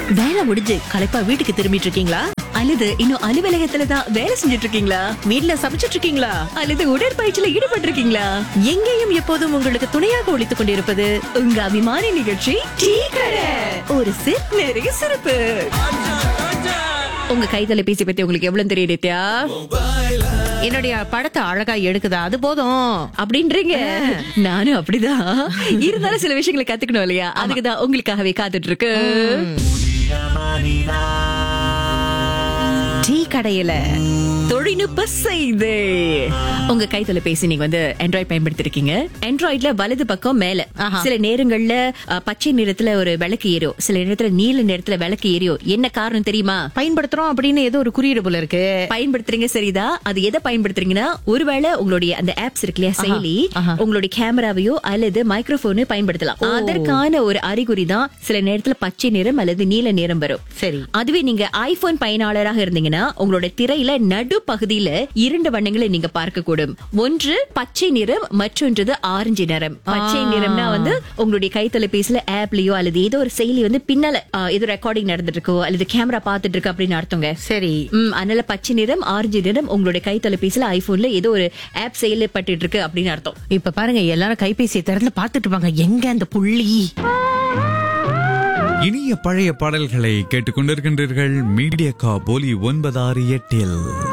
வேலை முடிஞ்சு களைப்பா வீட்டுக்கு திரும்பிட்டு இருக்கீங்களா அல்லது இன்னும் அலுவலகத்துல தான் வேலை செஞ்சுட்டு இருக்கீங்களா வீட்ல சமைச்சிட்டு இருக்கீங்களா அல்லது உடற்பயிற்சியில ஈடுபட்டு இருக்கீங்களா எங்கேயும் எப்போதும் உங்களுக்கு துணையாக ஒழித்துக் கொண்டிருப்பது உங்க அபிமான நிகழ்ச்சி டீ கடை ஒரு சிப் நிறைய சிறப்பு உங்க கைத்தொலைபேசி பத்தி உங்களுக்கு எவ்வளவு தெரியும் நித்யா என்னுடைய படத்தை அழகா எடுக்குதா அது போதும் அப்படின்றீங்க நானும் அப்படிதான் இருந்தாலும் சில விஷயங்களை கத்துக்கணும் இல்லையா அதுக்குதான் உங்களுக்காகவே காத்துட்டு இருக்கு டீ கடையில தொழில்நுட்ப செய்தி உங்க கை தொலைபேசி நீங்க வந்து ஆண்ட்ராய்ட் பயன்படுத்திருக்கீங்க ஆண்ட்ராய்ட்ல வலது பக்கம் மேல ஆஹா. சில நேரங்கள்ல அ, பச்சை நிறத்துல ஒரு விளக்கு ஏறியும் சில நேரத்துல நீல நிறத்துல விளக்கு ஏறியும் என்ன காரணம் தெரியுமா பயன்படுத்துறோம் அப்படின்னு ஏதோ ஒரு குறியீடு போல இருக்கு பயன்படுத்துறீங்க சரிதா அது எதை பயன்படுத்துறீங்கன்னா ஒருவேளை உங்களுடைய அந்த ஆப்ஸ் இருக்கு இல்லையா செயலி ஆஹா. உங்களுடைய கேமராவையோ அல்லது மைக்ரோபோனோ பயன்படுத்தலாம் அதற்கான ஒரு அறிகுறி தான் சில நேரத்துல பச்சை நிறம் அல்லது நீல நிறம் வரும் சரி அதுவே நீங்க ஐபோன் பயனாளராக இருந்தீங்கன்னா உங்களோட திரையில நடு பகுதியில இரண்டு வண்ணங்களை நீங்க பார்க்க கூடும் ஒன்று பச்சை நிறம் மற்றொன்றது ஆரஞ்சு நிறம் பச்சை ஆ. நிறம்னா வந்து உங்களுடைய கைத்தொலைபேசியில ஆப்லயோ அல்லது ஏதோ ஒரு செயலி வந்து பின்னால ஆ, ஏதோ ரெக்கார்டிங் நடந்துட்டு இருக்கோ அல்லது கேமரா பார்த்துட்டு இருக்கு அப்படின்னு அர்த்தங்க சரி ம் அதனால பச்சை நிறம் ஆரஞ்சு நிறம் உங்களுடைய கைத்தொலைபேசியில ஐபோன்ல ஏதோ ஒரு ஆப் செயல்பட்டு இருக்கு அப்படின்னு அர்த்தம் இப்ப பாருங்க எல்லாரும் கைபேசியை திறந்து பார்த்துட்டு இருப்பாங்க எங்க அந்த புள்ளி இனிய பழைய பாடல்களை கேட்டுக்கொண்டிருக்கின்றீர்கள் மீடியா கா போலி ஒன்பதாறு எட்டில்